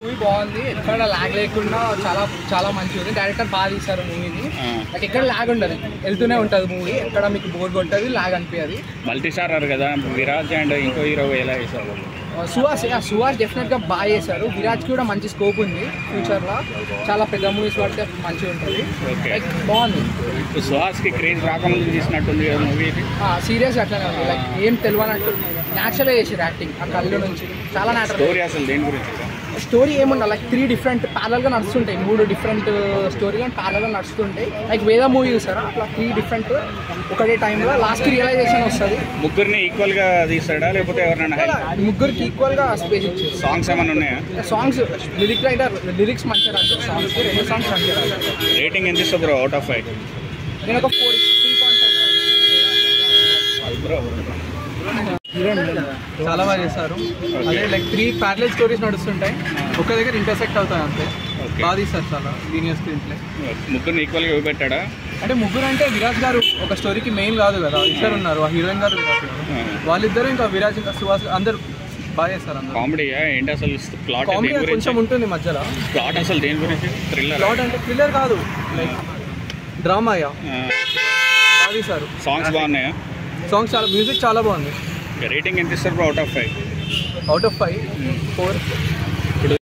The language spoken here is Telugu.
మూవీ బాగుంది ఎక్కడ లాగ్ లేకుండా చాలా చాలా మంచిగా ఉంది డైరెక్టర్ బాగా తీశారు మూవీని నాకు ఎక్కడ లాగ్ ఉండదు వెళ్తూనే ఉంటుంది మూవీ ఎక్కడ మీకు బోర్ కొట్టదు లాగ్ అనిపించదు మల్టీ స్టారర్ కదా విరాజ్ అండ్ ఇంకో హీరో ఎలా వేసారు సుహాస్ ఆ సుహాస్ డెఫినెట్గా బాగా చేశారు విరాజ్కి కూడా మంచి స్కోప్ ఉంది ఫ్యూచర్లో చాలా పెద్ద మూవీస్ పడితే మంచిగా ఉంటుంది ఓకే లైక్ బాగుంది సుహాస్కి క్రేజ్ రాకముందు తీసినట్టుంది కదా మూవీ ఇది సీరియస్ అట్లానే ఉంది లైక్ ఏం తెలియనట్టు న్యాచురల్గా చేసారు యాక్టింగ్ ఆ కళ్ళు నుంచి చాలా న్యాచురల్ స్టోరీ అసలు దేని గురించి స్టోరీ ఏముండదు లైక్ త్రీ డిఫరెంట్ ప్యారల్గా నడుస్తుంటాయి మూడు డిఫరెంట్ స్టోరీ కానీ ప్యారల్గా నడుస్తుంటాయి లైక్ వేద మూవీ చూసారా అట్లా త్రీ డిఫరెంట్ ఒకటే టైంలో లాస్ట్ రియలైజేషన్ వస్తుంది ముగ్గురిని ఈక్వల్ గా తీస్తాడా లేకపోతే ఎవరైనా హెల్ప్ ముగ్గురికి ఈక్వల్గా స్పేస్ ఇచ్చేది సాంగ్స్ ఏమైనా ఉన్నాయా సాంగ్స్ లిరిక్ రైటర్ లిరిక్స్ మంచిగా రాశారు సాంగ్స్ రెండు సాంగ్స్ మంచిగా రాశారు రేటింగ్ ఎంత ఇస్తా బ్రో అవుట్ ఆఫ్ ఫైవ్ నేను ఒక ఫోర్ త్రీ పాయింట్ బ్రో చాలా బాగా చేస్తారు అదే లైక్ త్రీ ప్యారలల్ స్టోరీస్ నడుస్తుంటాయి ఒక దగ్గర ఇంటర్సెక్ట్ అవుతాయి అంతే Okay. బాగా తీస్తారు చాలా లీనియర్ స్క్రీన్ ప్లే ముగ్గురిని ఈక్వల్ గా పెట్టాడా అంటే ముగ్గురు అంటే విరాజ్ గారు ఒక స్టోరీకి మెయిన్ కాదు కదా ఇద్దరు ఉన్నారు ఆ హీరోయిన్ గారు విరాజ్ గారు వాళ్ళిద్దరు ఇంకా విరాజ్ ఇంకా సుహాస్ అందరు బాగా చేస్తారు అందరు కామెడీయా ఏంటి అసలు ప్లాట్ కామెడీ దేని కొంచెం గురించి ఉంటుంది మధ్యలో ప్లాట్ అసలు దేని గురించి థ్రిల్లర్ ప్లాట్ అంటే థ్రిల్లర్ కాదు లైక్ డ్రామా అయ్యా బాగా తీశారు సాంగ్స్ బాగున్నాయా సాంగ్స్ చాలా మ్యూజిక్ చాలా బాగుంది రేటింగ్ ఎంత ఇస్తారు bro out of five out of five four